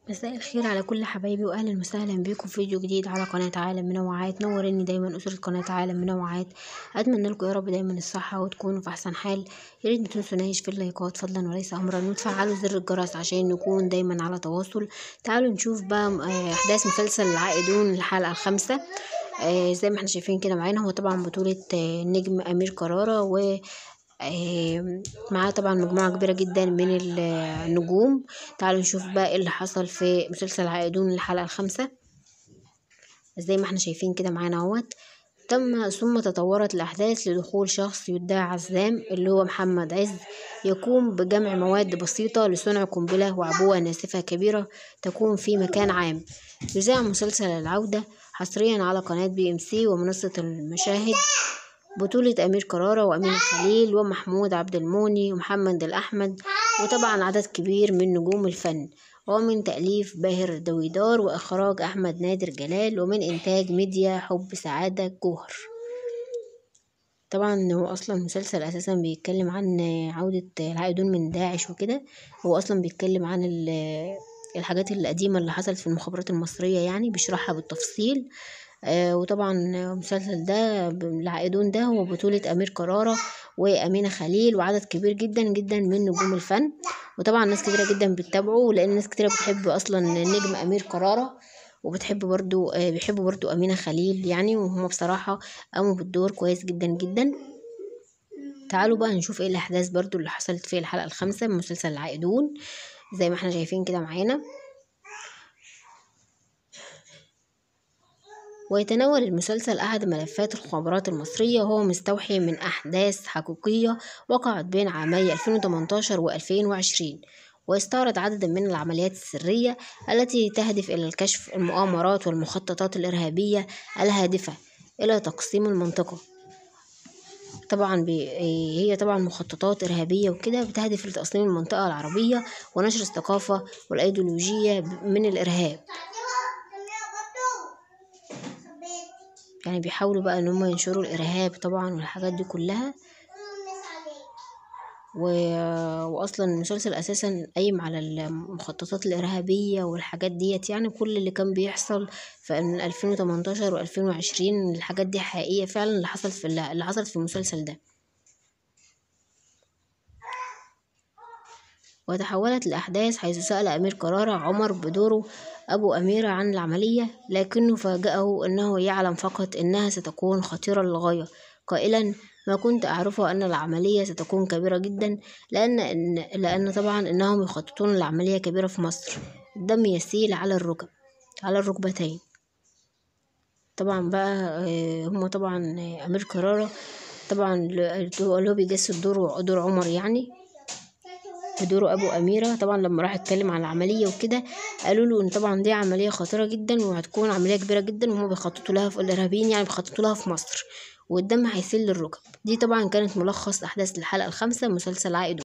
مساء الخير على كل حبايبي واهلا وسهلا بيكم في فيديو جديد على قناه عالم منوعات نورني دايما اسره قناه عالم منوعات اتمنى لكم يا رب دايما الصحه وتكونوا في احسن حال يا ريت ما تنسوناش في اللايكات فضلا وليس امرا وتفعلوا زر الجرس عشان نكون دايما على تواصل تعالوا نشوف بقى آه، احداث مسلسل العائدون الحلقه الخامسه آه زي ما احنا شايفين كده معانا هو طبعا بطوله آه النجم امير كراره و آه، معاه طبعا مجموعة كبيرة جدا من النجوم تعالوا نشوف بقى ايه اللي حصل في مسلسل عائدون الحلقة الخامسة زي ما احنا شايفين كده معانا اهوت تم ثم تطورت الأحداث لدخول شخص يدعى عزام اللي هو محمد عز يقوم بجمع مواد بسيطة لصنع قنبلة وعبوة ناسفة كبيرة تكون في مكان عام يذاع مسلسل العودة حصريا على قناة بي ام سي ومنصة المشاهد بطولة أمير كرارة وأمين خليل ومحمود عبد الموني ومحمد الأحمد وطبعا عدد كبير من نجوم الفن ومن تأليف باهر دويدار وإخراج أحمد نادر جلال ومن إنتاج ميديا حب سعادة جوهر طبعا هو أصلا مسلسل أساسا بيتكلم عن عودة العائدون من داعش وكده هو أصلا بيتكلم عن الحاجات القديمة اللي حصلت في المخابرات المصرية يعني بيشرحها بالتفصيل آه وطبعا المسلسل ده العائدون ده هو بطولة أمير كرارة وأمينة خليل وعدد كبير جدا جدا من نجوم الفن وطبعا ناس كتيرة جدا بتتابعه لأن ناس كتيرة بتحب أصلا النجم أمير كرارة وبتحب برضو آه بيحبوا برضو أمينة خليل يعني وهم بصراحة قاموا بالدور كويس جدا جدا تعالوا بقى نشوف ايه الأحداث برضو اللي حصلت في الحلقة الخامسة من مسلسل العائدون زي ما احنا شايفين كده معانا ويتناول المسلسل أحد ملفات الخبرات المصرية وهو مستوحي من أحداث حقيقية وقعت بين عامي 2018 و 2020 ويستعرض عددا من العمليات السرية التي تهدف إلى الكشف المؤامرات والمخططات الإرهابية الهادفة إلى تقسيم المنطقة طبعا هي طبعا مخططات إرهابية وكده بتهدف لتقسيم المنطقة العربية ونشر الثقافة والأيديولوجية من الإرهاب يعني بيحاولوا بقى ان هم ينشروا الارهاب طبعا والحاجات دي كلها و... واصلا المسلسل اساسا قايم على المخططات الارهابيه والحاجات ديت يعني كل اللي كان بيحصل في 2018 و2020 الحاجات دي حقيقيه فعلا اللي حصلت في اللي حصلت في المسلسل ده وتحولت الأحداث حيث سأل أمير كرارة عمر بدوره أبو أميرة عن العملية لكنه فاجأه أنه يعلم فقط أنها ستكون خطيرة للغاية قائلا ما كنت أعرفه أن العملية ستكون كبيرة جدا لأن لأن طبعا إنهم يخططون العملية كبيرة في مصر الدم يسيل على الركب على الركبتين طبعا بقى هما طبعا أمير كرارة طبعا اللي هو بيجسد دور دور عمر يعني بدور ابو اميره طبعا لما راح اتكلم عن العمليه وكده قالوا له ان طبعا دي عمليه خطيره جدا وهتكون عمليه كبيره جدا وهم بيخططوا لها في الارهابيين يعني بيخططوا لها في مصر والدم هيسيل للركب دي طبعا كانت ملخص احداث الحلقه الخامسه مسلسل عائد